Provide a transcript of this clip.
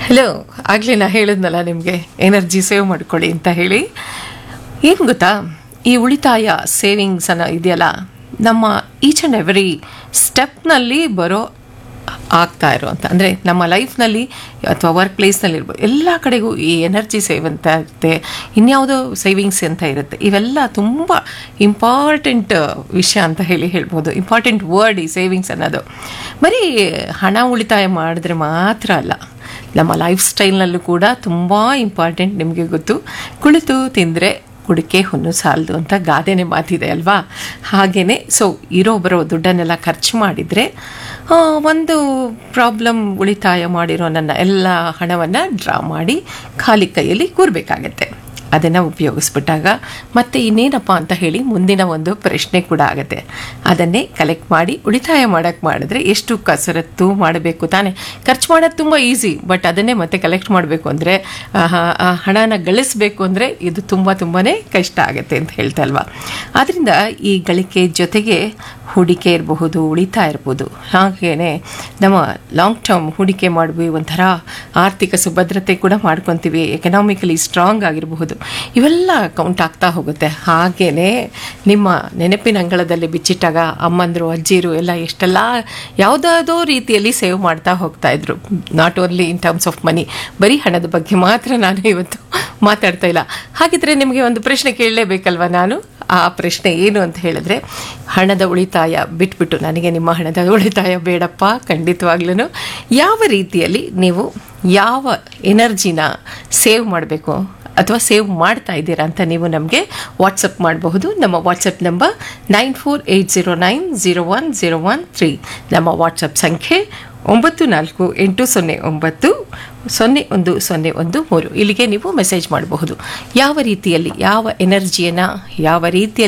hello ಆಗಲೇ ನಾ ಹೇಳಿದ್ನಲ್ಲ ನಿಮಗೆ ಎನರ್ಜಿ ಸೇವ್ ಮಾಡ್ಕೊಳ್ಳಿ ಅಂತ ಹೇಳಿ ಏನು ಗೊತ್ತಾ ಈ ಉಳಿತಾಯ ಸೇವಿಂಗ್ಸ್ ಅನ್ನೋ ಇದೆಯಲ್ಲ ನಮ್ಮ ಈಚ್ ಆ್ಯಂಡ್ ಎವ್ರಿ ಸ್ಟೆಪ್ನಲ್ಲಿ ಬರೋ ಆಗ್ತಾ ಇರುವಂಥ ಅಂದರೆ ನಮ್ಮ ಲೈಫ್ನಲ್ಲಿ ಅಥವಾ ವರ್ಕ್ ಪ್ಲೇಸ್ನಲ್ಲಿ ಇರ್ಬೋದು ಎಲ್ಲ ಕಡೆಗೂ ಈ ಎನರ್ಜಿ ಸೇವ್ ಅಂತ ಇರುತ್ತೆ ಇನ್ಯಾವುದೋ ಸೇವಿಂಗ್ಸ್ ಅಂತ ಇರುತ್ತೆ ಇವೆಲ್ಲ ತುಂಬ ಇಂಪಾರ್ಟೆಂಟ್ ವಿಷಯ ಅಂತ ಹೇಳಿ ಹೇಳ್ಬೋದು ಇಂಪಾರ್ಟೆಂಟ್ ವರ್ಡ್ ಈ ಸೇವಿಂಗ್ಸ್ ಅನ್ನೋದು ಬರೀ ಹಣ ಉಳಿತಾಯ ಮಾಡಿದ್ರೆ ಮಾತ್ರ ಅಲ್ಲ ನಮ್ಮ ಲೈಫ್ ಸ್ಟೈಲ್ನಲ್ಲೂ ಕೂಡ ತುಂಬ ಇಂಪಾರ್ಟೆಂಟ್ ನಿಮಗೆ ಗೊತ್ತು ಕುಳಿತು ತಿಂದರೆ ಕುಡಿಕೆ ಹೊನ್ನು ಸಾಲದು ಅಂತ ಗಾದೆನೇ ಮಾತಿದೆ ಅಲ್ವಾ ಹಾಗೆಯೇ ಸೊ ಇರೋ ಬರೋ ದುಡ್ಡನ್ನೆಲ್ಲ ಖರ್ಚು ಮಾಡಿದರೆ ಒಂದು ಪ್ರಾಬ್ಲಮ್ ಉಳಿತಾಯ ಮಾಡಿರೋ ನನ್ನ ಎಲ್ಲ ಹಣವನ್ನು ಡ್ರಾ ಮಾಡಿ ಖಾಲಿ ಕೈಯಲ್ಲಿ ಕೂರಬೇಕಾಗತ್ತೆ ಅದನ್ನು ಉಪಯೋಗಿಸ್ಬಿಟ್ಟಾಗ ಮತ್ತೆ ಇನ್ನೇನಪ್ಪ ಅಂತ ಹೇಳಿ ಮುಂದಿನ ಒಂದು ಪ್ರಶ್ನೆ ಕೂಡ ಆಗುತ್ತೆ ಅದನ್ನೇ ಕಲೆಕ್ಟ್ ಮಾಡಿ ಉಳಿತಾಯ ಮಾಡೋಕ್ಕೆ ಮಾಡಿದ್ರೆ ಎಷ್ಟು ಕಸರತ್ತು ಮಾಡಬೇಕು ತಾನೇ ಖರ್ಚು ಮಾಡೋದು ತುಂಬ ಈಸಿ ಬಟ್ ಅದನ್ನೇ ಮತ್ತೆ ಕಲೆಕ್ಟ್ ಮಾಡಬೇಕು ಅಂದರೆ ಆ ಹಣನ ಗಳಿಸಬೇಕು ಅಂದರೆ ಇದು ತುಂಬ ತುಂಬಾ ಕಷ್ಟ ಆಗುತ್ತೆ ಅಂತ ಹೇಳ್ತಾ ಅಲ್ವಾ ಆದ್ದರಿಂದ ಈ ಗಳಿಕೆ ಜೊತೆಗೆ ಹೂಡಿಕೆ ಇರಬಹುದು ಉಳಿತಾಯ ಇರ್ಬೋದು ಹಾಗೇನೆ ನಮ್ಮ ಲಾಂಗ್ ಟರ್ಮ್ ಹೂಡಿಕೆ ಮಾಡ್ವಿ ಒಂಥರ ಆರ್ಥಿಕ ಸುಭದ್ರತೆ ಕೂಡ ಮಾಡ್ಕೊತೀವಿ ಎಕನಾಮಿಕಲಿ ಸ್ಟ್ರಾಂಗ್ ಆಗಿರಬಹುದು ಇವೆಲ್ಲ ಕೌಂಟ್ ಆಗ್ತಾ ಹೋಗುತ್ತೆ ಹಾಗೇನೆ ನಿಮ್ಮ ನೆನಪಿನ ಅಂಗಳದಲ್ಲಿ ಬಿಚ್ಚಿಟ್ಟಾಗ ಅಮ್ಮಂದರು ಅಜ್ಜಿರು ಎಲ್ಲ ಎಷ್ಟೆಲ್ಲ ಯಾವುದಾದೋ ರೀತಿಯಲ್ಲಿ ಸೇವ್ ಮಾಡ್ತಾ ಹೋಗ್ತಾ ಇದ್ರು not only in terms of money ಬರೀ ಹಣದ ಬಗ್ಗೆ ಮಾತ್ರ ನಾನು ಇವತ್ತು ಮಾತಾಡ್ತಾ ಇಲ್ಲ ಹಾಗಿದ್ರೆ ನಿಮಗೆ ಒಂದು ಪ್ರಶ್ನೆ ಕೇಳಲೇಬೇಕಲ್ವ ನಾನು ಆ ಪ್ರಶ್ನೆ ಏನು ಅಂತ ಹೇಳಿದ್ರೆ ಹಣದ ಉಳಿತಾಯ ಬಿಟ್ಬಿಟ್ಟು ನನಗೆ ನಿಮ್ಮ ಹಣದ ಉಳಿತಾಯ ಬೇಡಪ್ಪ ಖಂಡಿತವಾಗ್ಲೂ ಯಾವ ರೀತಿಯಲ್ಲಿ ನೀವು ಯಾವ ಎನರ್ಜಿನ ಸೇವ್ ಮಾಡಬೇಕು ಅಥವಾ ಸೇವ್ ಮಾಡ್ತಾ ಇದ್ದೀರಾ ಅಂತ ನೀವು ನಮಗೆ ವಾಟ್ಸಪ್ ಮಾಡಬಹುದು ನಮ್ಮ WhatsApp number nine four eight zero nine zero one zero one three ನಮ್ಮ ವಾಟ್ಸಪ್ ಸಂಖ್ಯೆ ಒಂಬತ್ತು ನಾಲ್ಕು ಎಂಟು ಸೊನ್ನೆ ಒಂಬತ್ತು ಸೊನ್ನೆ ಒಂದು ಸೊನ್ನೆ ಒಂದು ಮೂರು ಇಲ್ಲಿಗೆ ನೀವು ಮೆಸೇಜ್ ಮಾಡಬಹುದು ಯಾವ ರೀತಿಯಲ್ಲಿ ಯಾವ ಎನರ್ಜಿಯನ್ನು ಯಾವ ರೀತಿಯಲ್ಲಿ